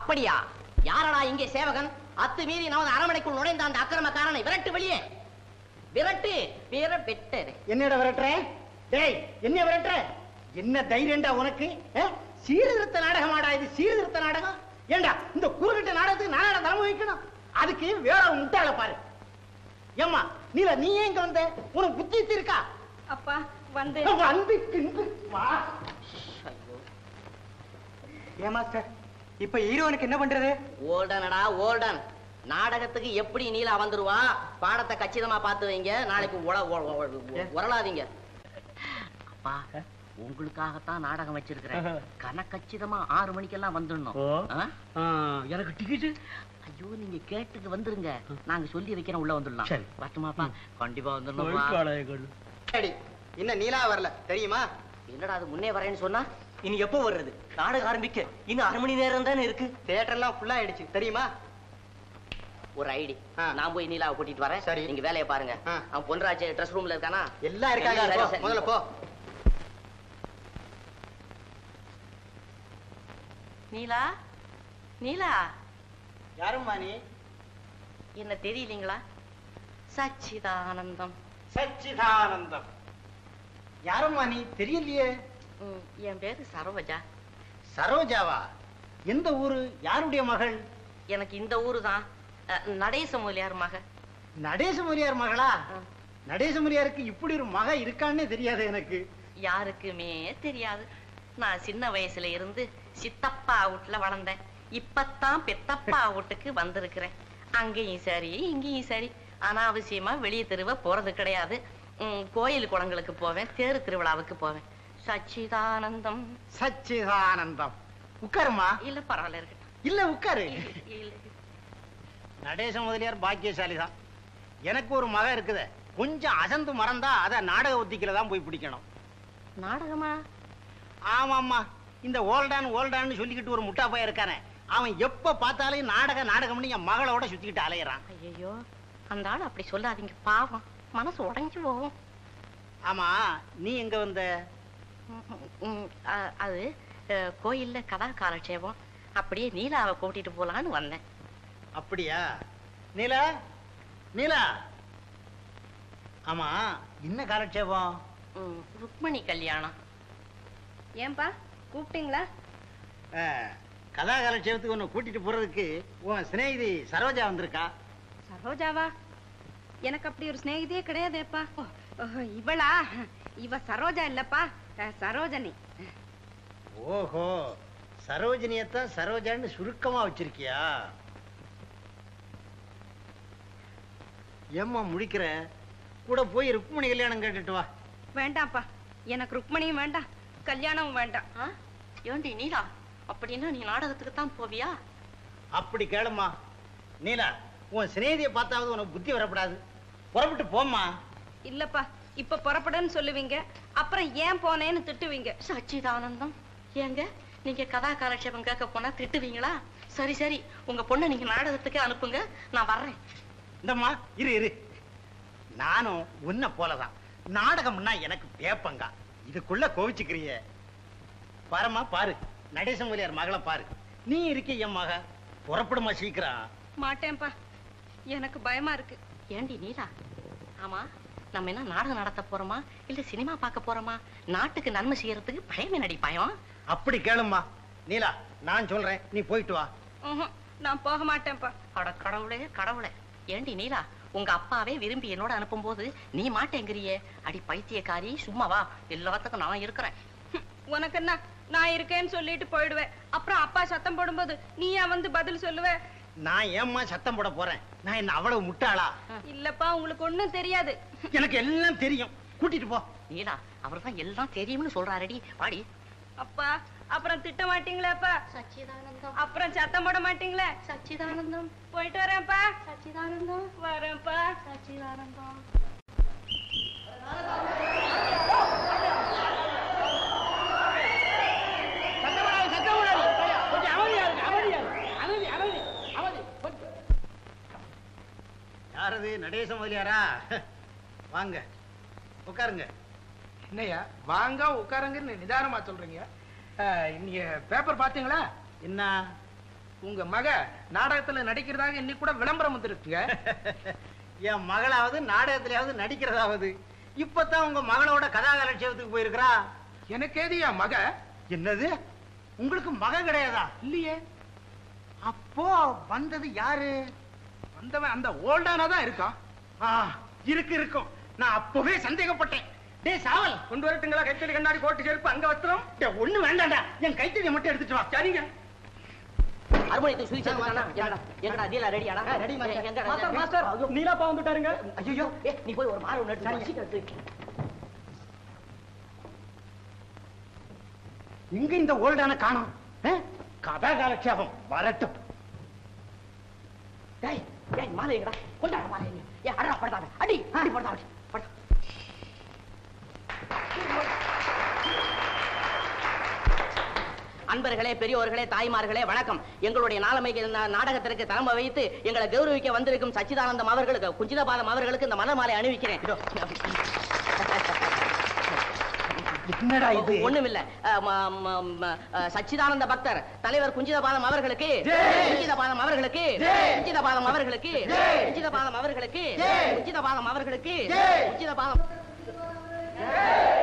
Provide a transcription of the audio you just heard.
அப்படியா யாரடா இங்கே சேவகன் அத்து மீறி நமது அரமனைக்குள் நுழைந்த அந்த அக்கிரமக்காரனை விரட்டு வெளியே விரட்டு வீர வெட்டரு என்னடா விரட்டுற டேய் என்ன விரட்டுற என்ன தைரியம்டா உனக்கு ஆ? சீர்திருத்த நாடகமாடா இது சீர்திருத்த நாடகம் ஏண்டா இந்த குறுகிட்ட நாடகத்துக்கு நானடா தலைமை வைக்கணும் அதுக்கு வேற ஒரு முட்டாள பாரு ஏம்மா நீல நீ ஏன் இங்க வந்த உனக்கு புத்தி இருக்கா அப்பா வந்து வந்து பின்பு வா ஏமாஸ்டர் இப்ப ஹீரோனுக்கு என்ன பண்றது ஓல்டனடா ஓல்டன் நாடகத்துக்கு எப்படி நீலா வந்துருவா பாடத்தை கச்சிதமா பார்த்து வைங்க நாளைக்கு உல- உ- உ- உ- உரளாதீங்க அப்பா உங்களுக்காகத்தான் நாடகம் வச்சிருக்கிறேன் கனக்கச்சிதமா ஆறு மணிக்கெல்லாம் வந்துடணும் ஆ? எனக்கு டிக்கெட்டு ஐயோ நீங்க கேட்டுக்கு வந்துருங்க நாங்க சொல்லி வைக்கிறோம் உள்ள வந்துடலாம் சரி. வரட்டுமாப்பா கண்டிப்பா வந்துடணும் சரி இன்னும் நீலா வரல தெரியுமா என்னடா அது முன்னே வரேன்னு சொன்னா இனி எப்போ வர்றது நாடகம் ஆரம்பிக்க இன்னும் அரை மணி நேரம் தானே இருக்கு தியேட்டர் எல்லாம் ஃபுல்லா ஆயிடுச்சு தெரியுமா ஒரு ஐடி ஆ. நான் போய் நீலாவை கூட்டிட்டு வரேன் சரி. நீங்க வேலையை பாருங்க ஆ. அவன் பொன்ராஜ் ட்ரெஸ் ரூம்ல இருக்கானா எல்லாம் இருக்காங்க சரி, போ, சரி. முதல்ல போ நீலா நீலா யாரும்மா நீ என்ன தெரியலீங்களா சச்சிதானந்தம் சச்சிதானந்தம் யாரும்மா நீ தெரியலையே ம், என் பேரு சரோஜா சரோஜாவா எந்த ஊரு யாருடைய மகள் எனக்கு இந்த ஊரு தான் நடேச முதலியார் மக நடேசமுரியார் மகளா ஆ. நடேசமுரியாருக்கு இப்படி ஒரு மக இருக்கான்னே தெரியாது எனக்கு யாருக்குமே தெரியாது நான் சின்ன வயசுல இருந்து சித்தப்பா வீட்டுல வளர்ந்தேன் இப்பத்தான் பெத்தப்பா வீட்டுக்கு வந்திருக்கிறேன் அங்கேயும் சரி இங்கேயும் சரி அனாவசியமா வெளியே தெருவ போறது கிடையாது ம், கோயில் குளங்களுக்கு போவேன் தேரு திருவிழாவுக்கு போவேன் சச்சிதானந்தம் சச்சிதானந்தம் உட்காருமா இல்ல பரவாயில்ல இருக்கட்டும் இல்ல உட்காரு இல்ல, இல்ல. நடேச முதலியார் பாக்கியசாலி தான் எனக்கு ஒரு மக இருக்குது கொஞ்சம் அசந்து மறந்தா அத நாடக ஒத்திக்கில தான் போய் பிடிக்கணும் நாடகமா ஆமாம்மா இந்த ஓல்டான் ஓல்டான்னு சொல்லிக்கிட்டு ஒரு முட்டா பையன் இருக்கானே அவன் எப்ப பார்த்தாலும் நாடக நாடகம்னு என் மகளோட சுத்திக்கிட்டு அலையறான் ஐயோ அந்த ஆள் அப்படி சொல்லாதீங்க பாவம் மனசு உடைஞ்சு போகும் ஆமா நீ எங்க வந்த ம், ம், அ- அது அஹ், கோயில்ல கதா காலட்சேபம் அப்படியே நீலாவை கூட்டிட்டு போலான்னு வந்தேன் அப்படியா நீலா நீலா ஆமா என்ன காலட்சேபம் ம், ருக்மணி கல்யாணம் ஏன்பா கூப்பிட்டீங்களா ஆ, கதா காலட்சேபத்துக்கு உன்னை கூட்டிட்டு போறதுக்கு உன் சிநேகிதி சரோஜா வந்திருக்கா சரோஜாவா எனக்கு அப்படி ஒரு சிநேகிதியே கிடையாதேப்பா ஓ, ஓ, இவளா இவ சரோஜா இல்லப்பா அஹ், சரோஜனி ஓஹோ சரோஜினியத்தான் சரோஜான்னு சுருக்கமா வச்சிருக்கியா ஏம்மா முடிக்கிற கூட போய் ருக்மணி கல்யாணம் கேட்டுட்டு வா வேண்டாம்ப்பா எனக்கு ருக்மணியும் வேண்டாம் கல்யாணமும் வேண்டாம் ஆ? ஏண்டி நீலா அப்படின்னா நீ நாடகத்துக்கு தான் போவியா அப்படி கேளும்மா நீலா உன் சிநேகிதியை பார்த்தாவது உனக்கு புத்தி வரப்படாது புறப்பட்டு போம்மா இல்லப்பா இப்ப புறப்படுன்னு சொல்லுவீங்க அப்புறம் ஏன் போனேன்னு திட்டுவீங்க சச்சிதானந்தம் ஏங்க நீங்க கதா காலட்சேபம் கேட்க போனா திட்டுவீங்களா சரி சரி உங்க பொண்ணை நீங்க நாடகத்துக்கு அனுப்புங்க நான் வர்றேன் இந்தம்மா இரு இரு நானும் உன்னை போலதான் நாடகம்னா எனக்கு பேப்பங்க இதுக்குள்ள கோவிச்சுக்கிறிய பாரும்மா பாரு நடேசன் முதலியார் மகளை பாரு நீ இருக்க என் மக புறப்படுமா சீக்கிரம் மாட்டேன்ப்பா எனக்கு பயமா இருக்கு ஏண்டி நீலா ஆமா நம்ம என்ன நாடகம் நடத்த போறோமா இல்ல சினிமா பார்க்க போறோமா நாட்டுக்கு நன்மை செய்யறதுக்கு பயமே நடி பயம் அப்படி கேளும்மா நீலா நான் சொல்றேன் நீ போயிட்டு வா ம்ஹும், நான் போக மாட்டேன்ப்பா அட கடவுளே கடவுளே ஏண்டி நீலா உங்க அப்பாவே விரும்பி என்னோட அனுப்பும்போது நீ மாட்டேங்கிறியே அடி பைத்தியக்காரி சும்மா வா எல்லாத்துக்கும் நான் இருக்கிறேன் ஹம், உனக்கு என்ன நான் இருக்கேன்னு சொல்லிட்டு போயிடுவேன் அப்புறம் அப்பா சத்தம் போடும்போது நீயா வந்து பதில் சொல்லுவ நான் ஏம்மா சத்தம் போட போறேன் நான் என்ன அவ்வளவு முட்டாளா இல்லப்பா உங்களுக்கு ஒண்ணும் தெரியாது எனக்கு எல்லாம் தெரியும் கூட்டிட்டு போ நீலா அவர்தான் எல்லாம் தெரியும்னு சொல்றாரடி வாடி அப்பா அப்புறம் திட்ட மாட்டீங்களேப்பா சச்சிதானந்தம் அப்புறம் சத்தம் போட மாட்டீங்களே சச்சிதானந்தம் போயிட்டு வரேன்ப்பா சச்சிதானந்தம் வரேன்ப்பா சச்சிதானந்தம் யாரது நடேச முதலியாரா வாங்க உட்காருங்க என்னய்யா வாங்க உட்காருங்கன்னு நிதானமா சொல்றீங்க அஹ், நீங்க பேப்பர் பாத்தீங்களா என்ன உங்க மக நாடகத்துல நடிக்கிறதாக இன்னைக்கு கூட விளம்பரம் வந்திருக்குங்க என் மகளாவது நாடகத்திலேயாவது நடிக்கிறதாவது இப்பதான் உங்க மகளோட கதாகலட்சியத்துக்கு போயிருக்கிறா எனக்கு ஏதியா மக என்னது உங்களுக்கு மக கிடையாதா இல்லையே அப்போ வந்தது யாரு வந்தவன் அந்த ஓல்டானா தான் இருக்கான் ஆ, இருக்கு இருக்கும் நான் அப்பவே சந்தேகப்பட்டேன் டேய் சாவல் கொண்டு வரட்டுங்களா கைத்தறி கண்ணாடி கோட்டு செருப்பு அங்க வஸ்திரம் டேய், ஒண்ணு வேண்டாம்டா என் கைத்தறியை மட்டும் எடுத்துட்டு வா சரிங்க அருமணியத்தை சுதி சேர்த்துட்டானா எங்கடா எங்கடா டீலா ரெடியாடா ரெடி மாஸ்டர். எங்கடா மாஸ்டர், மாஸ்டர் நீலாப்பா வந்துட்டாருங்க ஐயோ ஏ நீ போய் ஒரு மாறு ஒன்று எடுத்து வா, சீக்கிரம் எடுத்து வை. எங்க இந்த ஓல்டான காணோம் ஆ? கதாகாலட்சேபம் வரட்டும் டேய் டேய் மாலை எங்கடா கொண்டாட மாலை எங்க ஏ அடடா படுதாங்க அடி அடி படுதா அடி படு அன்பர்களே பெரியோர்களே தாய்மார்களே வணக்கம் எங்களுடைய நாளமைக்கு நா- நாடகத்திற்கு தலைமை வைத்து எங்களை கௌரவிக்க வந்திருக்கும் சச்சிதானந்தம் அவர்களுக்கு குஞ்சிதபாதம் அவர்களுக்கு இந்த மலர் மாலை அணிவிக்கிறேன் இதோ. என்னடா இது ஒண்ணுமில்ல அஹ், ம- ம- ம- அஹ், சச்சிதானந்த பக்தர் தலைவர் குஞ்சிதபாதம் அவர்களுக்கு குஞ்சிதபாதம் அவர்களுக்கு குஞ்சிதபாதம் அவர்களுக்கு குஞ்சிதபாதம் அவர்களுக்கு குஞ்சிதபாதம் அவர்களுக்கு குஞ்சிதபாதம்